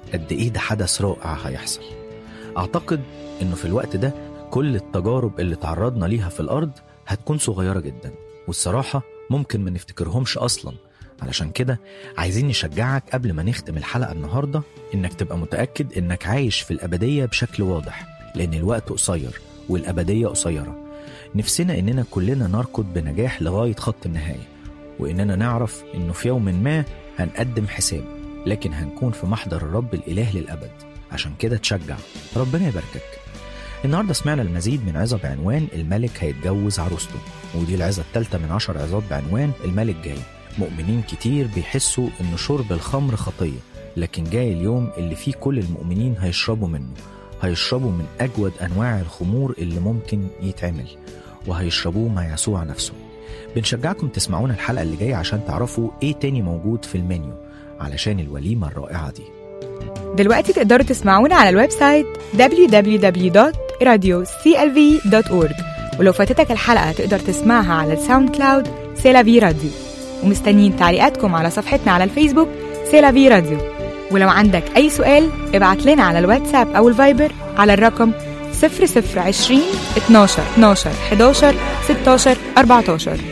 قد إيه ده حدث رائع هيحصل أعتقد إنه في الوقت ده كل التجارب اللي تعرضنا ليها في الأرض هتكون صغيرة جدا والصراحة ممكن ما نفتكرهمش أصلا علشان كده عايزين نشجعك قبل ما نختم الحلقة النهاردة إنك تبقى متأكد إنك عايش في الأبدية بشكل واضح لأن الوقت قصير والأبدية قصيرة نفسنا إننا كلنا نركض بنجاح لغاية خط النهاية وإننا نعرف إنه في يوم ما هنقدم حساب لكن هنكون في محضر الرب الإله للأبد عشان كده تشجع ربنا يباركك النهارده سمعنا المزيد من عظة بعنوان الملك هيتجوز عروسته ودي العظة الثالثة من عشر عظات بعنوان الملك جاي مؤمنين كتير بيحسوا إن شرب الخمر خطية لكن جاي اليوم اللي فيه كل المؤمنين هيشربوا منه هيشربوا من أجود أنواع الخمور اللي ممكن يتعمل وهيشربوه مع يسوع نفسه بنشجعكم تسمعونا الحلقة اللي جاية عشان تعرفوا إيه تاني موجود في المنيو علشان الوليمة الرائعة دي دلوقتي تقدروا تسمعونا على الويب سايت www.radioclv.org ولو فاتتك الحلقة تقدر تسمعها على الساوند كلاود سيلافي راديو ومستنيين تعليقاتكم على صفحتنا على الفيسبوك سيلافي راديو ولو عندك أي سؤال ابعت لنا على الواتساب أو الفايبر على الرقم 0020 12 12 11 16 14